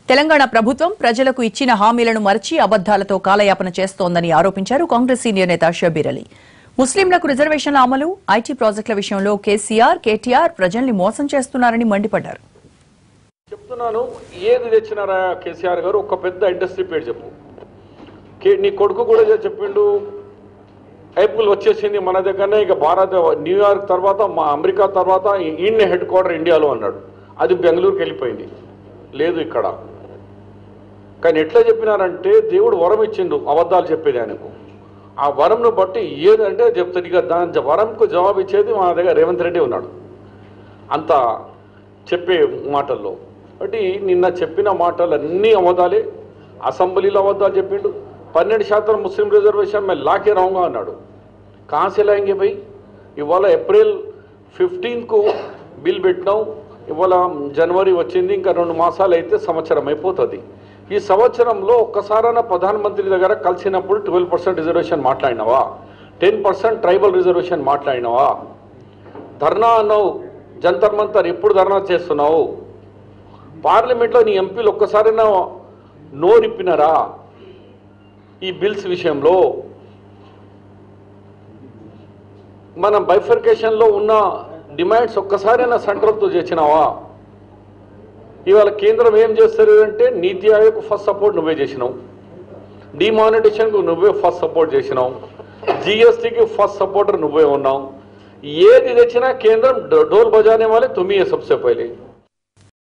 తెలంగాణ ప్రభుత్వం ప్రజలకు ఇచ్చిన హామీలను మరచి అబద్దాలతో కాలయాపన చేస్తోందని ఆరోపించారు కాంగ్రెస్ సీనియర్ నేత షబీర్ అలీ ముస్లింలకు రిజర్వేషన్ల అమలు ఐటీ ప్రాజెక్టుల విషయంలో కేసీఆర్ కేటీఆర్ ప్రజల్ని మోసం చేస్తున్నారని మండిపడ్డారు చెప్తున్నాను ఏది తెచ్చినారా కేసీఆర్ గారు ఒక పెద్ద ఇండస్ట్రీ పేరు చెప్పు కే నీ కొడుకు కూడా ఇదే చెప్పిండు ఐపీఎల్ వచ్చేసింది మన దగ్గరనే ఇక భారత్ న్యూయార్క్ తర్వాత మా అమెరికా తర్వాత ఈయన్నే హెడ్ క్వార్టర్ ఇండియాలో అన్నాడు అది బెంగళూరుకి వెళ్ళిపోయింది లేదు ఇక్కడ కానీ ఎట్లా చెప్పినారంటే దేవుడు వరం ఇచ్చిండు అబద్ధాలు చెప్పేది ఆయనకు ఆ వరంను బట్టి ఏదంటే చెప్తాడు ఇక దాని వరంకు జవాబు ఇచ్చేది మా దగ్గర రేవంత్ రెడ్డి ఉన్నాడు అంత చెప్పే మాటల్లో కాబట్టి నిన్న చెప్పిన మాటలు అన్నీ అబద్ధాలే అసెంబ్లీలో అబద్ధాలు చెప్పిండు పన్నెండు శాతం ముస్లిం రిజర్వేషన్ మేము లాకే రాంగా అన్నాడు కాసే లాంగే పోయి ఇవాళ ఏప్రిల్ ఫిఫ్టీన్కు బిల్ పెట్టినాం ఇవాళ జనవరి వచ్చింది ఇంకా రెండు మాసాలు అయితే సంవత్సరం అయిపోతుంది ఈ సంవత్సరంలో ఒక్కసారైనా ప్రధానమంత్రి దగ్గర కలిసినప్పుడు ట్వెల్వ్ పర్సెంట్ రిజర్వేషన్ మాట్లాడినావా టెన్ పర్సెంట్ ట్రైబల్ రిజర్వేషన్ మాట్లాడినావా ధర్నా అన్నావు జంతర్ మంతర్ ఎప్పుడు ధర్నా చేస్తున్నావు పార్లమెంట్లో నీ ఎంపీలు ఒక్కసారైనా నోరిప్పినారా ఈ బిల్స్ విషయంలో మన బైఫర్కేషన్లో ఉన్న డిమాండ్స్ ఒక్కసారైనా సెంట్రల్తో చేసినావా ఇవాళ కేంద్రం ఏం చేస్తారు అంటే నీతి ఆయోగ్ ఫస్ట్ సపోర్ట్ నువ్వే చేసినావు డిమానిటేషన్కు నువ్వే ఫస్ట్ సపోర్ట్ చేసినావు జిఎస్టీకి ఫస్ట్ సపోర్టర్ నువ్వే ఉన్నావు ఏది తెచ్చినా కేంద్రం డో- డోల్ బజానే వాళ్ళే తుమ్మియే సబ్సే పహలే